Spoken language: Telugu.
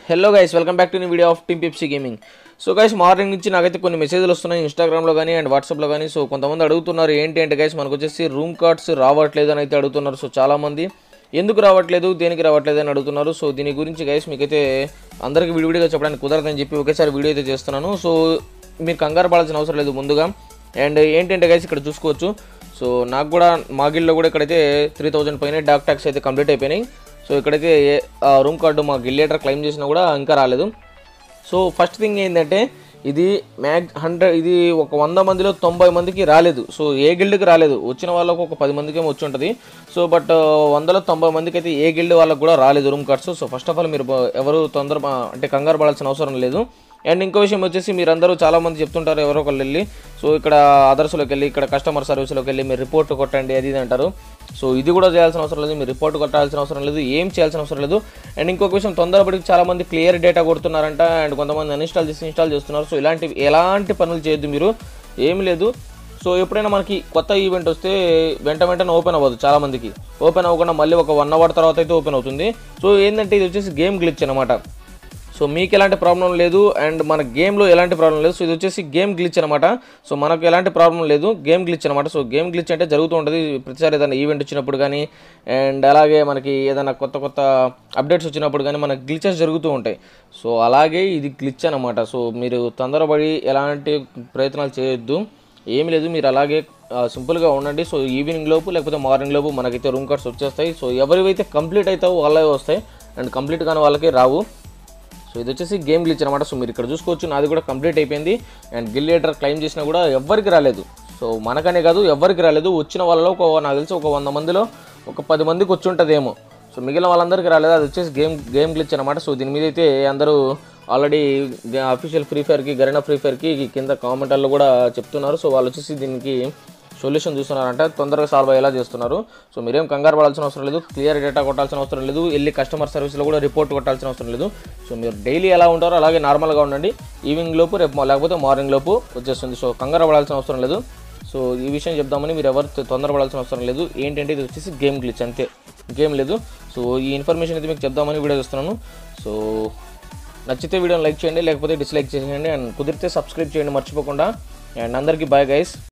hello guys welcome back to నీ video of team Pipsy gaming so guys morning నుంచి నాకైతే కొన్ని మెసేజ్లు వస్తున్నాయి ఇన్స్టాగ్రామ్లో కానీ అండ్ వాట్సాప్లో కానీ సో కొంతమంది అడుగుతున్నారు ఏంటి అంటే గైస్ మనకు వచ్చేసి రూమ్ కార్డ్స్ రావట్లేదు అని అయితే అడుగుతున్నారు సో చాలామంది ఎందుకు రావట్లేదు దేనికి రావట్లేదు అని అడుగుతున్నారు సో దీని గురించి గైస్ మీకైతే అందరికీ విడివిడిగా చెప్పడానికి కుదరదని చెప్పి ఒకేసారి వీడియో అయితే చేస్తున్నాను సో మీరు కంగారు పడాల్సిన అవసరం లేదు ముందుగా అండ్ ఏంటంటే గైస్ ఇక్కడ చూసుకోవచ్చు సో నాకు కూడా మా గిల్లో కూడా ఇక్కడైతే త్రీ థౌజండ్ పైన డాక్ ట్యాక్స్ అయితే కంప్లీట్ అయిపోయినాయి సో ఇక్కడైతే రూమ్ కార్డు మా గిల్లేటర్ క్లెయిమ్ చేసినా కూడా ఇంకా రాలేదు సో ఫస్ట్ థింగ్ ఏంటంటే ఇది మ్యాగ్ హండ్రెడ్ ఇది ఒక వంద మందిలో తొంభై మందికి రాలేదు సో ఏ గిల్డ్కి రాలేదు వచ్చిన వాళ్ళకు ఒక పది మందికి ఏమో వచ్చి ఉంటుంది సో బట్ వందలో తొంభై మందికి అయితే ఏ గిల్డ్ వాళ్ళకు కూడా రాలేదు room cards so first of all మీరు బ- ఎవరు తొందర అంటే కంగారు పడాల్సిన అవసరం లేదు అండ్ ఇంకో విషయం వచ్చేసి మీరందరూ చాలా మంది చెప్తుంటారు ఎవరో ఒకళ్ళు వెళ్ళి సో ఇక్కడ అదర్స్లోకి వెళ్ళి ఇక్కడ కస్టమర్ సర్వీస్లోకి వెళ్ళి మీరు రిపోర్ట్ కొట్టండి అది ఇది అంటారు సో ఇది కూడా చేయాల్సిన అవసరం లేదు మీరు రిపోర్ట్ కొట్టాల్సిన అవసరం లేదు ఏం చేయాల్సిన అవసరం లేదు అండ్ ఇంకొక విషయం తొందరపడి చాలా మంది క్లియర్ డేటా కొడుతున్నారంట అండ్ కొంతమంది అన్ఇన్స్టాల్ చేసి ఇన్స్టాల్ చేస్తున్నారు సో ఇలాంటి ఎలాంటి పనులు చేయొద్దు మీరు ఏమి లేదు సో ఎప్పుడైనా మనకి కొత్త ఈవెంట్ వస్తే వెంట వెంటనే ఓపెన్ అవ్వదు చాలా మందికి ఓపెన్ అవ్వకుండా మళ్ళీ ఒక వన్ అవర్ తర్వాత అయితే ఓపెన్ అవుతుంది సో ఏంటంటే ఇది వచ్చేసి గేమ్ గ్లిచ్ అనమాట సో మీకు ఎలాంటి ప్రాబ్లం లేదు అండ్ మన గేమ్లో ఎలాంటి ప్రాబ్లం లేదు సో ఇది వచ్చేసి గేమ్ గ్లిచ్ అనమాట సో మనకు ఎలాంటి ప్రాబ్లం లేదు గేమ్ గ్లిచ్ అనమాట సో గేమ్ గ్లిచ్ అంటే జరుగుతూ ఉంటుంది ప్రతిసారి ఏదైనా ఈవెంట్ వచ్చినప్పుడు కానీ అండ్ అలాగే మనకి ఏదైనా కొత్త కొత్త అప్డేట్స్ వచ్చినప్పుడు కానీ మనకి గ్లిచెస్ జరుగుతూ ఉంటాయి సో అలాగే ఇది గ్లిచ్ అనమాట సో మీరు తొందరపడి ఎలాంటి ప్రయత్నాలు చేయొద్దు ఏమి లేదు మీరు అలాగే ఆ, సింపుల్గా ఉండండి సో ఈవినింగ్ లోపు లేకపోతే మార్నింగ్ లోపు మనకైతే రూమ్ కార్డ్స్ వచ్చేస్తాయి సో ఎవరివైతే కంప్లీట్ అవుతావో వాళ్ళే వస్తాయి అండ్ కంప్లీట్ కాని వాళ్ళకి రావు సో ఇది వచ్చేసి గేమ్ గ్లిచ్ అనమాట సో మీరు ఇక్కడ చూసుకోవచ్చు నాది కూడా కంప్లీట్ అయిపోయింది అండ్ గిల్ లీడర్ క్లెయిమ్ చేసినా కూడా ఎవ్వరికి రాలేదు సో మనకనే కాదు ఎవ్వరికి రాలేదు వచ్చిన వాళ్ళలో ఒక నాకు తెలిసి ఒక వంద మందిలో ఒక పది మందికి వచ్చి ఉంటుందేమో సో మిగిలిన వాళ్ళందరికీ రాలేదు అది వచ్చేసి గేమ్ గేమ్ గ్లిచ్ అనమాట సో దీని మీద అయితే అందరూ ఆల్రెడీ అఫీషియల్ ఫ్రీ ఫైర్కి గరీనా ఫ్రీ ఫైర్కి కింద కామెంటర్లో కూడా చెప్తున్నారు సో వాళ్ళు వచ్చేసి దీనికి సొల్యూషన్ చూస్తున్నారంటే తొందరగా సాల్వ్ అయ్యేలా చేస్తున్నారు సో మీరేం కంగారు పడాల్సిన అవసరం లేదు క్లియర్ డేటా కొట్టాల్సిన అవసరం లేదు వెళ్ళి కస్టమర్ సర్వీస్లో కూడా రిపోర్ట్ కొట్టాల్సిన అవసరం లేదు సో మీరు డైలీ ఎలా ఉంటారో అలాగే నార్మల్గా ఉండండి ఈవినింగ్ లోపు రేపు మా- లేకపోతే మార్నింగ్ లోపు వచ్చేస్తుంది సో కంగారు పడాల్సిన అవసరం లేదు సో ఈ విషయం చెప్దామని మీరు ఎవరు తొందరపడాల్సిన అవసరం లేదు ఏంటంటే ఇది వచ్చేసి గేమ్ గ్లిచ్ అంతే ఇంకేం లేదు సో ఈ ఇన్ఫర్మేషన్ అయితే మీకు చెప్దామని వీడియో చేస్తున్నాను సో నచ్చితే వీడియోని లైక్ చేయండి లేకపోతే డిస్లైక్ చేయండి అండ్ కుదిరితే సబ్స్క్రైబ్ చేయండి మర్చిపోకుండా అండ్ అందరికీ బాయ్ గైస్